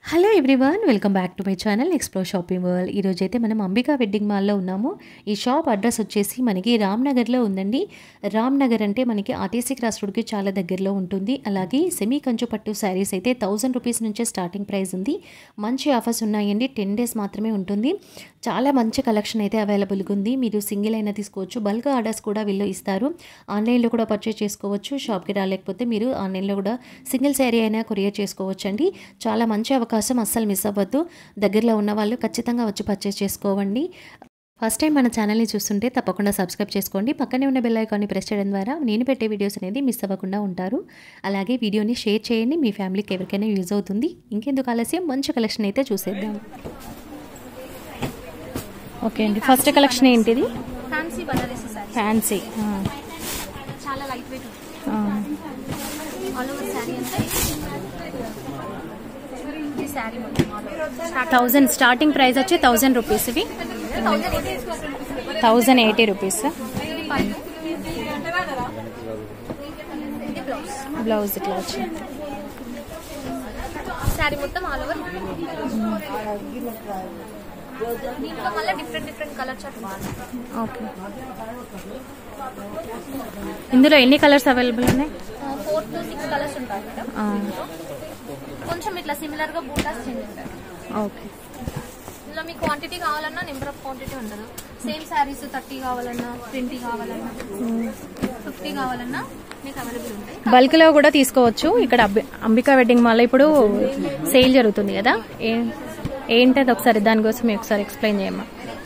Hello everyone welcome back to my channel explore shopping world ఈరోజు అయితే మనం Ambika wedding మాల్లో ఉన్నాము ఈ షాప్ అడ్రస్ వచ్చేసి మనకి రామ్నగర్లో ఉందండి రామ్నగర్ అంటే మనకి ఆర్టీసీ క్రాస్ రోడ్కి చాలా దగ్గరలో ఉంటుంది అలాగే సెమీ కంచు పట్టు శారీస్ అయితే థౌజండ్ రూపీస్ నుంచే స్టార్టింగ్ ప్రైస్ ఉంది మంచి ఆఫర్స్ ఉన్నాయండి టెన్ డేస్ మాత్రమే ఉంటుంది చాలా మంచి కలెక్షన్ అయితే అవైలబుల్గా ఉంది మీరు సింగిల్ అయినా తీసుకోవచ్చు బల్క్ ఆర్డర్స్ కూడా వీళ్ళు ఇస్తారు ఆన్లైన్లో కూడా పర్చేస్ చేసుకోవచ్చు షాప్కి రాలేకపోతే మీరు ఆన్లైన్లో కూడా సింగిల్ శారీ అయినా కొరియర్ చేసుకోవచ్చు అండి చాలా మంచి అవకాశం అస్సలు మిస్ అవ్వద్దు దగ్గరలో ఉన్న వాళ్ళు ఖచ్చితంగా వచ్చి పర్చేస్ చేసుకోవండి ఫస్ట్ టైం మన ఛానల్ని చూస్తుంటే తప్పకుండా సబ్స్క్రైబ్ చేసుకోండి పక్కనే ఉన్న బెల్ ఐకాన్ని ప్రెస్ చేయడం ద్వారా నేను పెట్టే వీడియోస్ అనేది మిస్ అవ్వకుండా ఉంటారు అలాగే వీడియోని షేర్ చేయండి మీ ఫ్యామిలీకి ఎవరికైనా యూజ్ అవుతుంది ఇంకెందుకు ఆలస్యం మంచి కలెక్షన్ అయితే చూసేద్దాం ఓకే అండి ఫస్ట్ కలెక్షన్ ఏంటిది ఫ్యాన్సీ బనారసి సారీ ఫ్యాన్సీ చాలా lightweight all over saree అంతా ఈ శారీ మొత్తం all over thousand starting price వచ్చి థౌజండ్ రూపీస్ ఇవి థౌసండ్ థౌజండ్ ఎయిటీ రూపీస్ ఇది పైన ఇది బ్లౌజ్ బ్లౌజ్ ఇట్లా వచ్చి శారీ మొత్తం ఆల్ ఓవర్ దీంట్లో మళ్ళీ different different colour chart okay ఇందులో ఎన్ని కలర్స్ అవైలబుల్ ఉన్నాయి ఫోర్ టు సిక్స్ కలర్స్ ఉంటాయి మేడం ఆ, కొంచెం ఇట్లా సిమిలర్ గా బూటాస్ చేంజ్ ఉంటాయి ఓకే ఇందులో మీకు క్వాంటిటీ కావాలన్నా నెంబర్ ఆఫ్ క్వాంటిటీ ఉండదు సేమ్ శారీస్ థర్టీ కావాలన్నా ట్వంటీ కావాలన్నా ఫిఫ్టీ కావాలన్నా మీకు అవైలబుల్ ఉంటాయి బల్క్ లో కూడా తీసుకోవచ్చు ఇక్కడ అబ్బి- అంబికా వెడ్డింగ్ మాల్ ఇప్పుడు సేల్ జరుగుతుంది కదా ఏ ఏంటది ఒకసారి దానికోసం మీరు ఒకసారి ఎక్స్ప్లెయిన్ చేయమ్మా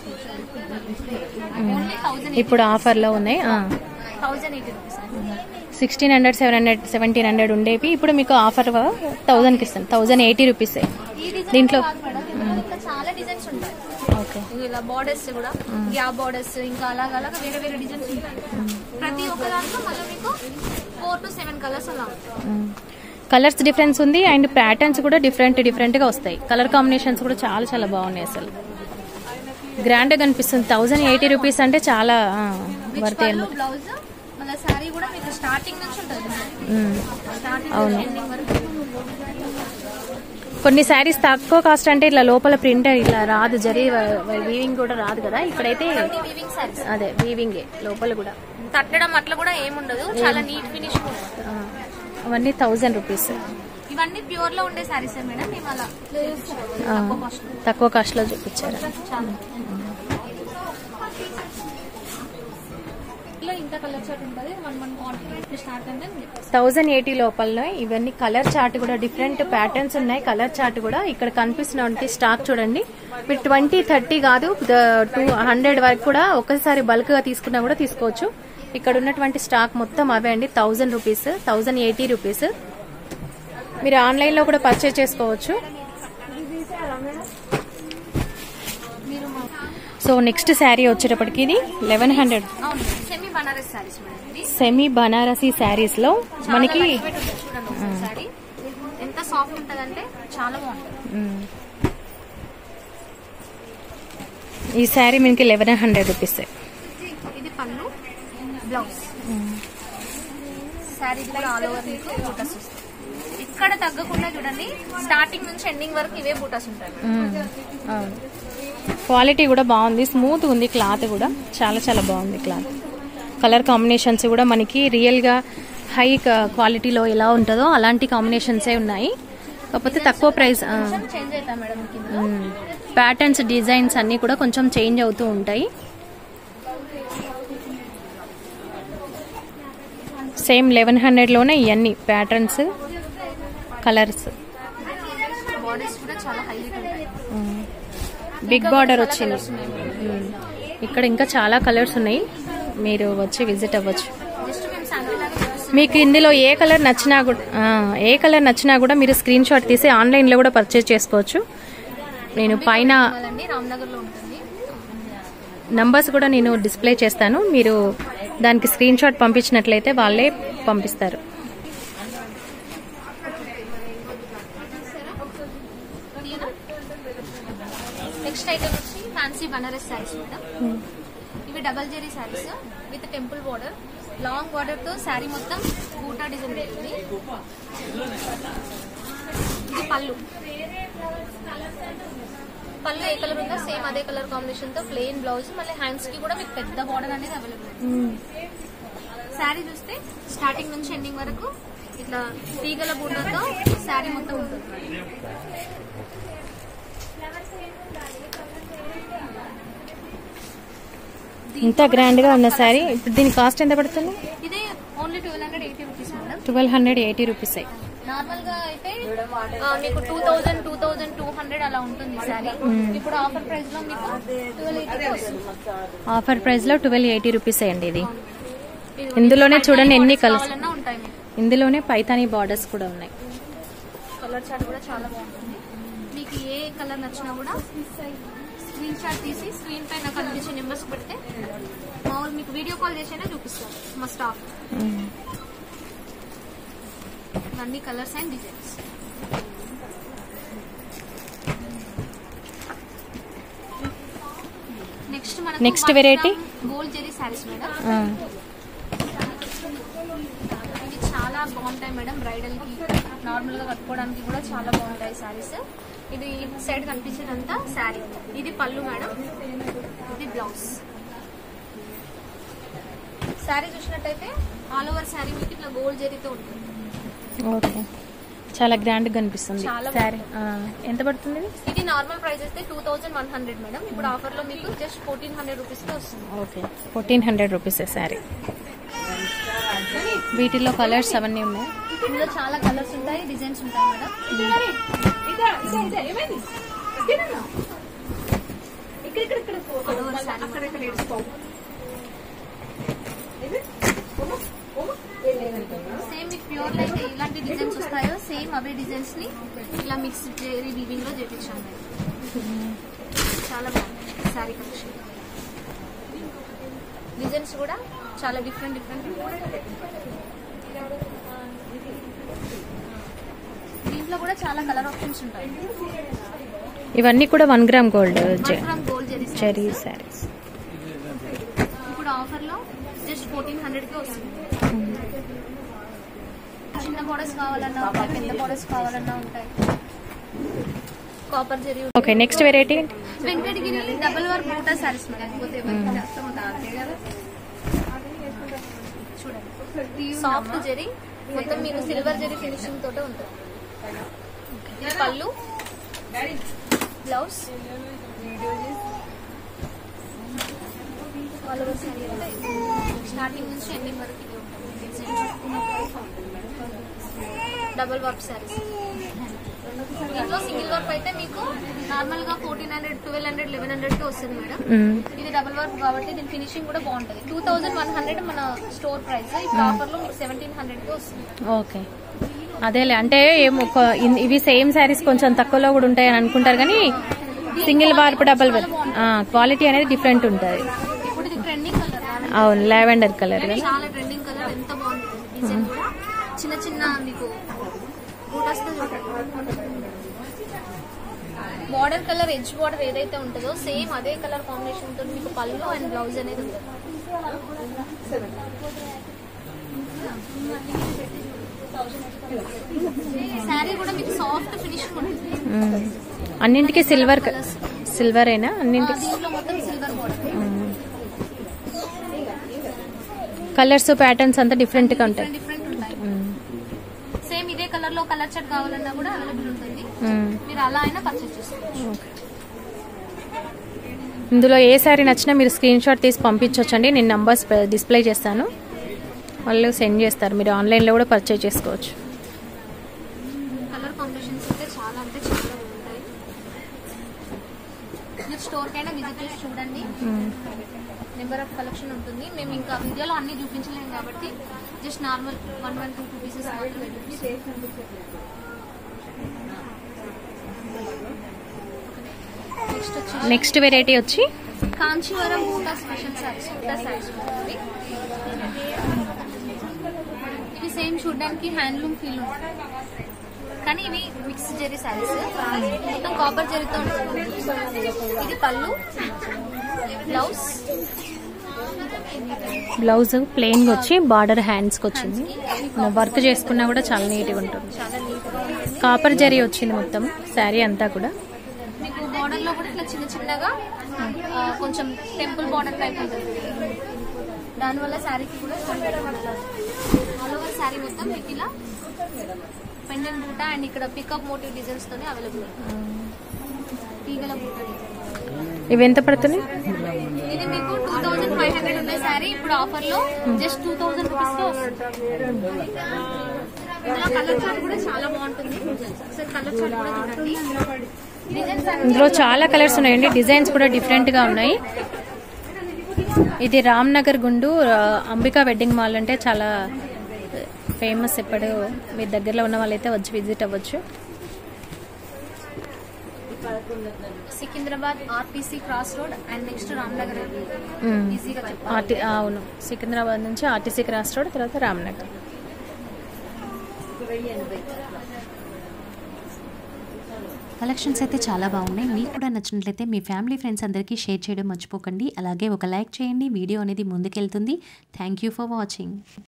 ఓన్లీ థౌజండ్ ఇప్పుడు ఆఫర్లో ఉన్నాయి thousand eighty rupees sixteen hundred seven hundred seventeen hundred ఉండేవి ఇప్పుడు మీకు ఆఫర్ థౌజండ్కి ఇస్తాను థౌజండ్ ఎయిటీ రూపీస్ ఈ డిజైన్ దీంట్లో కాదు మేడం ఇందులో ఇంకా చాలా డిజైన్స్ ఉంటాయి ఓకే ఇది ఇలా బార్డర్స్ కూడా గ్యాప్ బార్డర్స్ ఇంకా అలాగ అలాగ వేరే వేరే డిజైన్స్ ఉంటాయి ప్రతి ఒక్క దాంట్లో మళ్ళీ మీకు ఫోర్ టు సెవెన్ కలర్స్ అలా ఉంటాయి కలర్స్ డిఫరెన్స్ ఉంది అండ్ ప్యాటర్న్స్ కూడా డిఫరెంట్ డిఫరెంట్ గా వస్తాయి కలర్ కాంబినేషన్స్ కూడా చాలా చాలా బాగున్నాయి అసలు గ్రాండ్ గా కనిపిస్తుంది థౌజండ్ ఎయిటీ రూపీస్ అంటే చాలా వర్త్ పళ్ళు బ్లౌజ్ మళ్ళీ శారీ కూడా మీకు స్టార్టింగ్ నుంచి ఉంటుంది స్టార్టింగ్ అవును. ఎండింగ్ వరకు కొన్ని శారీస్ తక్కువ కాస్ట్ అంటే ఇట్లా లోపల ప్రింట్ ఇట్లా రాదు జరీ వీవింగ్ కూడా రాదు కదా ఇక్కడైతే వీవింగ్ శారీస్ అదే వీవింగ్ లోపల కూడా తట్టడం అట్లా కూడా ఏముండదు చాలా నీట్ ఫినిషింగ్ ఉంటుంది ఆ, అవన్నీ థౌజండ్ రూపీస్ ఇవన్నీ ప్యూర్ లో ఉండే శారీస్ మేడం మేము అలా తక్కువ కాస్ట్ తక్కువ కాస్ట్ లో చూపించారు చాలా ఇలా ఇంత కలర్ చార్ట్ ఉంటుంది వన్ వన్ క్వాంటిటీ స్టార్ట్ అంటే థౌజండ్ ఎయిటీ లోపల ఇవన్నీ కలర్ చార్ట్ కూడా డిఫరెంట్ ప్యాటర్న్స్ ఉన్నాయి కలర్ చార్ట్ కూడా ఇక్కడ కనిపిస్తున్న స్టాక్ చూడండి మీరు ట్వంటీ థర్టీ కాదు టూ హండ్రెడ్ వరకు కూడా ఒకసారి బల్క్ గా తీసుకున్నా కూడా తీసుకోవచ్చు ఇక్కడ ఉన్నటువంటి స్టాక్ మొత్తం అవే అండి thousand rupees thousand eighty rupees మీరు ఆన్లైన్ లో కూడా పర్చేస్ చేసుకోవచ్చు మీరు మా- సో నెక్స్ట్ శారీ వచ్చేటప్పటికి ఇది లెవెన్ హండ్రెడ్ అవును సెమీ బనారస్ శారీస్ మేడం ఇది సెమీ బనారసీ శారీస్ లో చాలా మనకి light weight ఉంటుంది చూడండి ఒకసారి శారీ ఎంత సాఫ్ట్ ఉంటదంటే చాలా బాగుంటుంది మ్మ్. ఈ శారీ మనకి లెవెన్ హండ్రెడ్ రూపీస్ ఇది పళ్ళు బ్లౌజ్ శారీ కూడా ఆల్ ఓవర్ మీకు బూటాస్ వస్తాయి ఎక్కడ తగ్గకుండా చూడండి స్టార్టింగ్ నుంచి ఎండింగ్ వరకు ఇవే బూటాస్ ఉంటాయి మేడం. క్వాలిటీ కూడా బాగుంది స్మూత్ ఉంది క్లాత్ కూడా చాలా చాలా బాగుంది క్లాత్ కలర్ కాంబినేషన్స్ కూడా మనకి రియల్ గా హై క్వాలిటీలో ఎలా ఉంటుందో అలాంటి కాంబినేషన్సే ఉన్నాయి కాకపోతే తక్కువ ప్రైస్ కొంచెం చేంజ్ అవుతాయి మేడం కింద ప్యాటర్న్స్ డిజైన్స్ అన్ని కూడా కొంచెం చేంజ్ అవుతూ ఉంటాయి సేమ్ లెవెన్ హండ్రెడ్లోనే ఇవన్నీ ప్యాటర్న్స్ కలర్స్ బాడీస్ కూడా చాలా హైలైట్ ఉంటాయి బిగ్ బార్డర్ వచ్చింది మ్మ్. ఇక్కడ ఇంకా చాలా కలర్స్ ఉన్నాయి మీరు వచ్చి విజిట్ అవ్వచ్చు జస్ట్ మేము శాంపిల్ లాగా చూపిస్తున్నాం మీకు ఇందులో ఏ కలర్ నచ్చినా కూడా ఆ, ఏ కలర్ నచ్చినా కూడా మీరు స్క్రీన్ షాట్ తీసి ఆన్లైన్లో కూడా పర్చేస్ చేసుకోవచ్చు నేను పైన అండి రామ్నగర్ లో ఉంటుంది నంబర్స్ కూడా నేను డిస్ప్లే చేస్తాను మీరు దానికి స్క్రీన్ షాట్ పంపించినట్లయితే వాళ్ళే పంపిస్తారు నెక్స్ట్ ఐటమ్ వచ్చి ఫ్యాన్సీ బనారస్ శారీస్ మేడం ఇవి double zari sarees with temple border long border తో శారీ మొత్తం బూటా డిజైన్ ఉంటుంది ఇది పళ్ళు పళ్ళు ఏ కలర్ ఉందో సేమ్ అదే కలర్ కాంబినేషన్ తో ప్లెయిన్ బ్లౌజ్ మళ్ళీ హ్యాండ్స్ కి కూడా మీకు పెద్ద బార్డర్ అనేది అవైలబుల్ శారీ చూస్తే స్టార్టింగ్ నుంచి ఎండింగ్ వరకు ఇట్లా తీగల బూటతో శారీ మొత్తం ఉంటుంది ఇంత గ్రాండ్ గా ఉన్న శారీ ఇప్పుడు దీని కాస్ట్ ఎంత పడుతుంది ఇదే only twelve hundred eighty rupees madam twelve hundred eighty rupees normal గా అయితే ఆ, మీకు two thousand two thousand two hundred అలా ఉంటుంది శారీ ఇప్పుడు ఆఫర్ ప్రైస్ లో మీకు ట్వెల్వ్ ఎయిటీ వస్తుంది ఆఫర్ ప్రైస్ లో ట్వెల్వ్ ఎయిటీ రూపీస్ అండి ఇది ఇది ఇందులోనే పైన చూడండి ఎన్ని borders colours. కావాలన్నా ఉంటాయి మీకు ఇందులోనే పైతానీ బార్డర్స్ కూడా ఉన్నాయి కలర్ చార్ట్ కూడా చాలా బాగుంటుంది మీకు ఏ కలర్ నచ్చినా కూడా స్క్రీన్ షాట్ తీసి స్క్రీన్ పైన కనిపించే నెంబర్స్ పెడితే మామూలు మీకు వీడియో కాల్ చేసైనా చూపిస్తారు మా స్టాఫ్ ఇవన్నీ కలర్స్ అండ్ డిజైన్స్ నెక్స్ట్ మన Next variety? Gold zari sarees madam ఇవి చాలా బాగుంటాయి మేడం బ్రైడల్ కి నార్మల్ గా కట్టుకోవడానికి కూడా చాలా బాగుంటాయి సారీస్ ఇది సైడ్ కనిపించేదంతా శారీ ఇది పళ్ళు మేడం ఇది బ్లౌజ్ శారీ చూసినట్టయితే ఆల్ ఓవర్ శారీ మీకు ఇట్లా గోల్డ్ జరీతో ఉంటుంది ఓకే చాలా గ్రాండ్ గా కనిపిస్తుంది చాలా శారీ ఎంత పడుతుంది ఇది? ఇది నార్మల్ ప్రైస్ అయితే two thousand one hundred madam ఇప్పుడు ఆఫర్ లో మీకు జస్ట్ ఫోర్టీన్ హండ్రెడ్ రూపీస్ తో వస్తుంది okay fourteen hundred rupees saree వీటిల్లో కలర్స్ అవన్నీ ఉన్నాయి ఇందులో చాలా కలర్స్ ఉంటాయి డిజైన్స్ ఉంటాయి madam All over saree. Same మీకు ప్యూర్ అయితే ఇలాంటి డిజైన్స్ వస్తాయో సేమ్ అవే డిజైన్స్ ని ఇలా మిక్స్ జెరీ వీవింగ్ లో చేపించాం మేము చాలా బాగుంది శారీ కలెక్షన్ డిజైన్స్ కూడా చాలా డిఫరెంట్ డిఫరెంట్ దీంట్లో కూడా చాలా కలర్ ఆప్షన్స్ ఉంటాయి ఇవన్నీ కూడా one gram gold from gold zari చెరీ శారీస్ ఇప్పుడు ఆఫర్ లో జస్ట్ ఫోర్టీన్ హండ్రెడ్ కి వస్తుంది చిన్న బోర్డర్స్ కావాలన్నా ఉంటాయి పెద్ద బోర్డర్స్ కావాలన్నా ఉంటాయి copper zari okay next variety Venkatagiri double work బూటా సారీస్ మేడం పోతే చూడండి సాఫ్ట్ జరీ మొత్తం మీకు సిల్వర్ జరీ ఫినిషింగ్ తోటే ఉంటుంది ఇది పళ్ళు బ్లౌజ్ ఆల్ ఓవర్ సారీ అయితే స్టార్టింగ్ నుంచి ఎండింగ్ వరకు ఇది ఉంటుంది డబుల్ వర్క్ సారీస్ దీంట్లో సింగిల్ వర్క్ అయితే మీకు నార్మల్ గా fourteen hundred twelve hundred eleven hundred కి వస్తుంది మేడం ఇది డబుల్ వర్క్ కాబట్టి దీని ఫినిషింగ్ కూడా బాగుంటది టూ థౌసండ్ వన్ హండ్రెడ్ మన స్టోర్ ప్రైస్ ఇప్పుడు ఆఫర్ లో మీకు సెవెంటీన్ హండ్రెడ్ కి వస్తుంది ఓకే అదేలే అంటే ఏమో ఒక- ఇన్- ఇవి సేమ్ శారీస్ కొంచెం తక్కువలో కూడా ఉంటాయి అని అనుకుంటారు కానీ సింగిల్ వార్పు డబల్ క్వాలిటీ అనేది డిఫరెంట్ ఉంటుంది ఇప్పుడు ఇది ట్రెండింగ్ కలర్ అవును లావెండర్ కలర్ కదా చాలా ట్రెండింగ్ కలర్ ఎంత బాగుంటుంది డిజైన్ కూడా చిన్న చిన్న మీకు బూటాస్ బార్డర్ కలర్ ఎడ్జ్ బార్డర్ ఏదైతే ఉంటుందో సేమ్ అదే కలర్ కాంబినేషన్ తో మీకు పళ్ళు అండ్ బ్లౌజ్ అనేది ఉంటుంది శారీ కూడా మీకు సాఫ్ట్ ఫినిషింగ్ ఉంటుంది మ్మ్. అన్నింటికి సిల్వర్ సిల్వర్ అయినా ఆ, అన్నింటికి దీంట్లో మొత్తం సిల్వర్ బార్డర్ కలర్స్ ప్యాటర్న్స్ అంతా డిఫరెంట్ గా ఉంటాయి డిఫరెంట్ ఉంటాయి మ్మ్. సేమ్ ఇదే కలర్ లో కలర్ షర్ట్ కావాలన్నా కూడా అవైలబుల్ ఉంటుంది మ్మ్. మీరు అలా అయినా పర్చేస్ చేసుకోవచ్చు ఓకే. ఇందులో ఏ శారీ నచ్చినా మీరు స్క్రీన్ షాట్ తీసి పంపించవచ్చండి నేను నంబర్స్ డిస్ప్లే చేస్తాను వాళ్ళు సెండ్ చేస్తారు మీరు ఆన్లైన్లో కూడా పర్చేజ్ చేసుకోవచ్చు కలర్ కాంబినేషన్స్ అయితే చాలా అంటే చాలా బాగుంటాయి మీరు స్టోర్ కైనా విజిట్ చేసి చూడండి నెంబర్ ఆఫ్ కలెక్షన్ ఉంటుంది మేము ఇంకా వీడియోలో అన్ని చూపించలేము కాబట్టి just normal one one two two pieces మాత్రమే చూపిస్తాం. నెక్స్ట్ వచ్చి నెక్స్ట్ వెరైటీ వచ్చి కాంచీవరం బూటా స్పెషల్ సారీస్ బూటా సారీస్ ఉంటుంది ఇవి సేమ్ చూడడానికి హ్యాండ్లూమ్ ఫీల్ ఉంటుంది కానీ ఇవి మిక్స్ జెరీ సారీస్ మొత్తం కాపర్ జరీతో ఉంటుంది ఇది పళ్ళు బ్లౌజ్ బ్లౌజ్ ప్లెయిన్ వచ్చి బార్డర్ హ్యాండ్స్ కి వచ్చింది వర్క్ చేసుకున్నా కూడా చాలా నీట్గా ఉంటుంది చాలా నీట్గా ఉంటుంది కాపర్ జరీ వచ్చింది మొత్తం శారీ అంతా కూడా బార్డర్ లో కూడా ఇట్లా చిన్న చిన్నగా ఆ, కొంచెం టెంపుల్ బార్డర్ టైప్ ఉంటుంది దానివల్ల శారీకి కూడా ఆల్ ఓవర్ శారీ మొత్తం మీకు ఇలా పెండెంట్ బూట అండ్ ఇక్కడ పికప్ మోటివ్ డిజైన్స్ తోనే అవైలబుల్ తీగల బూట design. ఇవి ఎంత పడుతుంది ఇది మీకు టూ థౌసండ్ ఫైవ్ హండ్రెడ్ ఉండే శారీ ఇప్పుడు ఆఫర్ లో జస్ట్ టూ థౌసండ్ రూపీస్ లో వస్తుంది ఇందులో కలర్ చార్ట్ కూడా చాలా బాగుంటుంది ఒకసారి కలర్ చార్ట్ కూడా చూడండి డిజైన్స్ అన్ని ఇందులో చాలా కలర్స్ ఉన్నాయండి డిజైన్స్ కూడా డిఫరెంట్గా ఉన్నాయి ఇది రామ్ నగర్ గుండు ఆ, అంబికా వెడ్డింగ్ మాల్ అంటే చాలా ఫేమస్ ఎప్పుడు మీ దగ్గరలో ఉన్న వాళ్ళైతే వచ్చి విజిట్ అవ్వచ్చు Secunderabad RTC cross road and next Ramnagar మ్మ్. ఈజీగా చెప్పాలి ఆర్టీ అవును సికింద్రాబాద్ నుంచి ఆర్టీసీ క్రాస్ రోడ్ తర్వాత రామ్నగర్ కలెక్షన్స్ అయితే చాలా బాగున్నాయి మీకు కూడా నచ్చినట్లయితే మీ ఫ్యామిలీ ఫ్రెండ్స్ అందరికీ షేర్ చేయడం మర్చిపోకండి అలాగే ఒక లైక్ చేయండి వీడియో అనేది ముందుకెళ్తుంది థ్యాంక్ యూ ఫర్ వాచింగ్